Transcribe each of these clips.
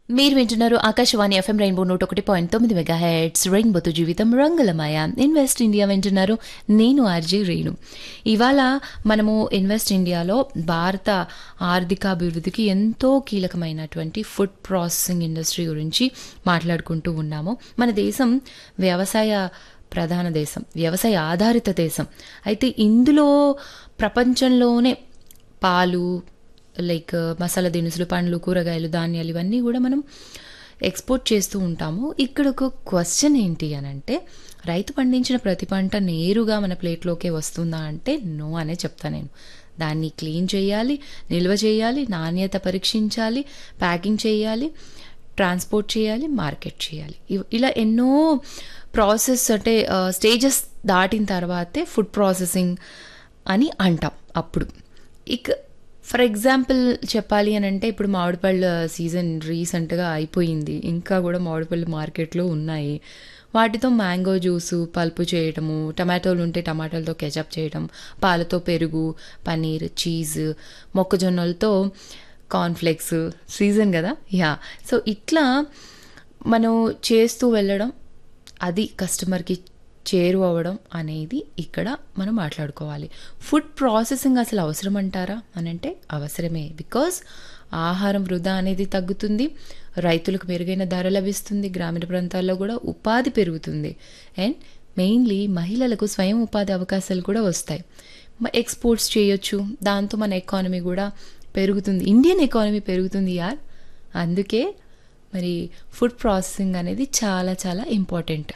మీరు వింటున్నారు Akashvani FM rainbow నూట ఒకటి పాయింట్ తొమ్మిది మెగా హెడ్స్ రెయిన్బోతో జీవితం రంగులమయ ఇన్వెస్ట్ ఇండియా వింటున్నారు నేను ఆర్జే రేణు ఇవాళ మనము ఇన్వెస్ట్ ఇండియాలో భారత ఆర్థికాభివృద్ధికి ఎంతో కీలకమైనటువంటి ఫుడ్ ప్రాసెసింగ్ ఇండస్ట్రీ గురించి మాట్లాడుకుంటూ ఉన్నాము మన దేశం వ్యవసాయ ప్రధాన దేశం వ్యవసాయ ఆధారిత దేశం అయితే ఇందులో ప్రపంచంలోనే పాలు లైక్ మసాలా దినుసులు పండ్లు కూరగాయలు ధాన్యాలు ఇవన్నీ కూడా మనం ఎక్స్పోర్ట్ చేస్తూ ఉంటాము ఇక్కడ ఒక క్వశ్చన్ ఏంటి అని అంటే రైతు పండించిన ప్రతి పంట నేరుగా మన ప్లేట్లోకే వస్తుందా అంటే నో అనే చెప్తా నేను దాన్ని క్లీన్ చేయాలి నిల్వ చేయాలి నాణ్యత పరీక్షించాలి ప్యాకింగ్ చేయాలి ట్రాన్స్పోర్ట్ చేయాలి మార్కెట్ చేయాలి ఇవ్- ఇలా ఎన్నో ప్రాసెస్ అంటే స్టేజెస్ దాటిన తర్వాతే ఫుడ్ ప్రాసెసింగ్ అని అంటాం అప్పుడు ఇక ఫర్ ఎగ్జాంపుల్ చెప్పాలి అని అంటే ఇప్పుడు మామిడిపళ్ళ సీజన్ రీసెంట్గా అయిపోయింది ఇంకా కూడా మామిడిపళ్ళు మార్కెట్లో ఉన్నాయి వాటితో మ్యాంగో జ్యూసు పల్పు చేయటము టమాటోలు ఉంటే టమాటాలతో కెచప్ చేయటం పాలతో పెరుగు పన్నీర్ చీజ్ మొక్కజొన్నలతో కార్న్ఫ్లెక్స్ సీజన్ కదా యా సో ఇట్లా మనం చేస్తూ వెళ్ళడం అది కస్టమర్కి చేరువ అవ్వడం అనేది ఇక్కడ మనం మాట్లాడుకోవాలి ఫుడ్ ప్రాసెసింగ్ అసలు అవసరం అంటారా అని అంటే అవసరమే బికాస్ ఆహారం వృధా అనేది తగ్గుతుంది రైతులకు మెరుగైన ధర లభిస్తుంది గ్రామీణ ప్రాంతాల్లో కూడా ఉపాధి పెరుగుతుంది అండ్ మెయిన్లీ మహిళలకు స్వయం ఉపాధి అవకాశాలు కూడా వస్తాయి మ- ఎక్స్పోర్ట్స్ చేయొచ్చు దాంతో మన ఎకానమీ కూడా పెరుగుతుంది ఇండియన్ ఎకానమీ పెరుగుతుంది యార్ అందుకే మరి ఫుడ్ ప్రాసెసింగ్ అనేది చాలా చాలా ఇంపార్టెంట్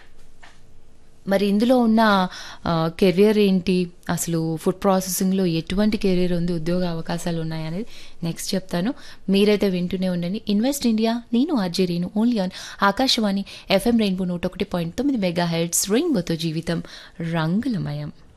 మరి ఇందులో ఉన్న కెరియర్ ఏంటి అసలు ఫుడ్ ప్రాసెసింగ్లో ఎటువంటి కెరియర్ ఉంది ఉద్యోగ అవకాశాలు ఉన్నాయి అనేది నెక్స్ట్ చెప్తాను మీరైతే వింటూనే ఉండండి ఇన్వెస్ట్ ఇండియా నేను RJ Reenu only on Akashvani FM rainbow నూట ఒకటి పాయింట్ తొమ్మిది మెగా హెడ్స్ రెయిన్బోతో జీవితం రంగులమయం